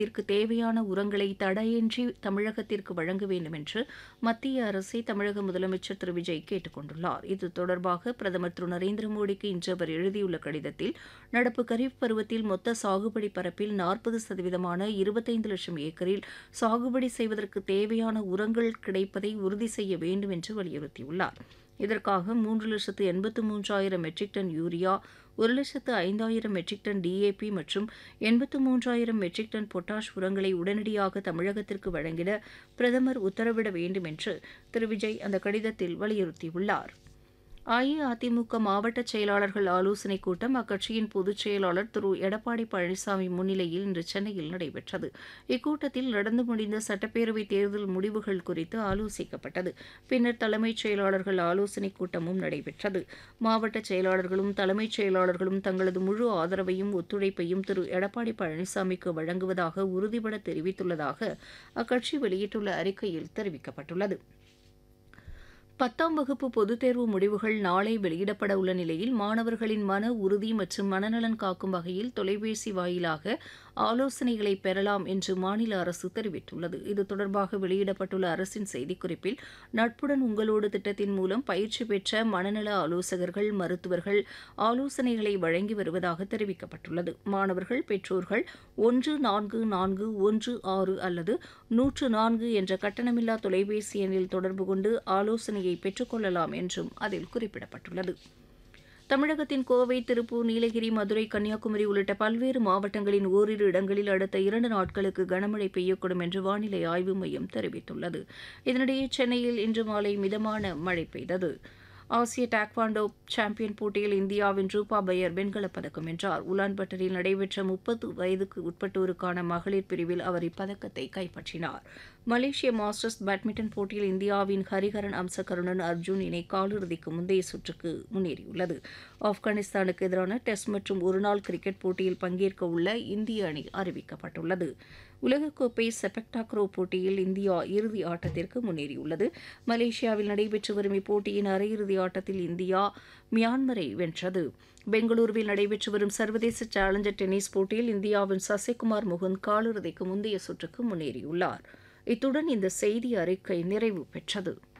இதற்கு தேவையான உரங்களை தடையின்றி தமிழகத்திற்கு வழங்க வேண்டும் என்று மத்திய அரசை தமிழக முதலமைச்சர் திரு விஜய் கேட்டுக் கொண்டுள்ளார் இது தொடர்பாக பிரதமர் திரு நரேந்திர மோடிக்கு இன்று அவர் எழுதியுள்ள கடிதத்தில் நடப்பு கரீப் பருவத்தில் மொத்த சாகுபடி பரப்பில் நாற்பது சதவீதமான இருபத்தைந்து லட்சம் ஏக்கரில் சாகுபடி செய்வதற்கு தேவையான உரங்கள் கிடைப்பதை உறுதி செய்ய வேண்டும் என்று வலியுறுத்தியுள்ளார் இதற்காக மூன்று லட்சத்து எண்பத்து மூன்றாயிரம் மெட்ரிக் டன் யூரியா ஒரு லட்சத்து ஐந்தாயிரம் மெட்ரிக் டன் டிஏபி மற்றும் எண்பத்து மூன்றாயிரம் மெட்ரிக் டன் பொட்டாஷ் உரங்களை உடனடியாக தமிழகத்திற்கு வழங்கிட பிரதமர் உத்தரவிட வேண்டும் என்று திரு விஜய் அந்த கடிதத்தில் வலியுறுத்தியுள்ளார் அஇஅதிமுக மாவட்ட செயலாளர்கள் ஆலோசனைக் கூட்டம் அக்கட்சியின் பொதுச் செயலாளர் திரு எடப்பாடி பழனிசாமி முன்னிலையில் இன்று சென்னையில் நடைபெற்றது இக்கூட்டத்தில் நடந்து முடிந்த சட்டப்பேரவைத் தேர்தல் முடிவுகள் குறித்து ஆலோசிக்கப்பட்டது பின்னர் தலைமைச் செயலாளர்கள் ஆலோசனைக் கூட்டமும் நடைபெற்றது மாவட்ட செயலாளர்களும் தலைமைச் செயலாளர்களும் தங்களது முழு ஆதரவையும் ஒத்துழைப்பையும் திரு எடப்பாடி பழனிசாமிக்கு வழங்குவதாக உறுதிபட தெரிவித்துள்ளதாக அக்கட்சி வெளியிட்டுள்ள அறிக்கையில் தெரிவிக்கப்பட்டுள்ளது பத்தாம் வகுப்பு பொதுத் தேர்வு முடிவுகள் நாளை வெளியிடப்பட உள்ள நிலையில் மாணவர்களின் மன உறுதி மற்றும் மனநலன் காக்கும் வகையில் தொலைபேசி வாயிலாக ஆலோசனைகளை பெறலாம் என்று மாநில அரசு தெரிவித்துள்ளது இது தொடர்பாக வெளியிடப்பட்டுள்ள அரசின் செய்திக்குறிப்பில் நட்புடன் உங்களோடு திட்டத்தின் மூலம் பயிற்சி பெற்ற மனநல ஆலோசகர்கள் மருத்துவர்கள் ஆலோசனைகளை வழங்கி வருவதாக தெரிவிக்கப்பட்டுள்ளது மாணவர்கள் பெற்றோர்கள் ஒன்று நான்கு நான்கு ஒன்று ஆறு அல்லது நூற்று நான்கு என்ற கட்டணமில்லா தொலைபேசி எண்ணில் தொடர்பு கொண்டு ஆலோசனையை பெற்றுக்கொள்ளலாம் என்றும் அதில் குறிப்பிடப்பட்டுள்ளது தமிழகத்தின் கோவை திருப்பூர் நீலகிரி மதுரை கன்னியாகுமரி உள்ளிட்ட பல்வேறு மாவட்டங்களின் ஓரிரு இடங்களில் அடுத்த இரண்டு நாட்களுக்கு கனமழை பெய்யக்கூடும் என்று வானிலை ஆய்வு மையம் தெரிவித்துள்ளது இதனிடையே சென்னையில் இன்று மாலை மிதமான மழை பெய்தது ஆசிய டாக்வாண்டோ சாம்பியன் போட்டியில் இந்தியாவின் ரூபா பையர் வெண்கலப் பதக்கம் வென்றார் உலான்பட்டரில் நடைபெற்ற முப்பது வயதுக்கு உட்பட்டோருக்கான மகளிர் பிரிவில் அவர் இப்பதக்கத்தை கைப்பற்றினார் மலேசிய மாஸ்டர்ஸ் பேட்மிண்டன் போட்டியில் இந்தியாவின் ஹரிஹரன் அம்சகருணன் அர்ஜுன் இணை காலிறுதிக்கு முந்தைய சுற்றுக்கு முன்னேறியுள்ளது ஆப்கானிஸ்தானுக்கு எதிரான டெஸ்ட் மற்றும் ஒருநாள் கிரிக்கெட் போட்டியில் பங்கேற்க உள்ள இந்திய அணி அறிவிக்கப்பட்டுள்ளது உலகக்கோப்பை செபக் டாக்ரோ போட்டியில் இந்தியா இறுதி ஆட்டத்திற்கு முன்னேறியுள்ளது மலேசியாவில் நடைபெற்று வரும் இப்போட்டியின் அரையிறுதி ஆட்டத்தில் இந்தியா மியான்மரை வென்றது பெங்களூருவில் நடைபெற்று வரும் சர்வதேச சேலஞ்சர் டென்னிஸ் போட்டியில் இந்தியாவின் சசிகுமார் முகுந்த் காலிறுதிக்கு முந்தைய சுற்றுக்கு முன்னேறியுள்ளார் இத்துடன் இந்த செய்தி அறிக்கை நிறைவு பெற்றது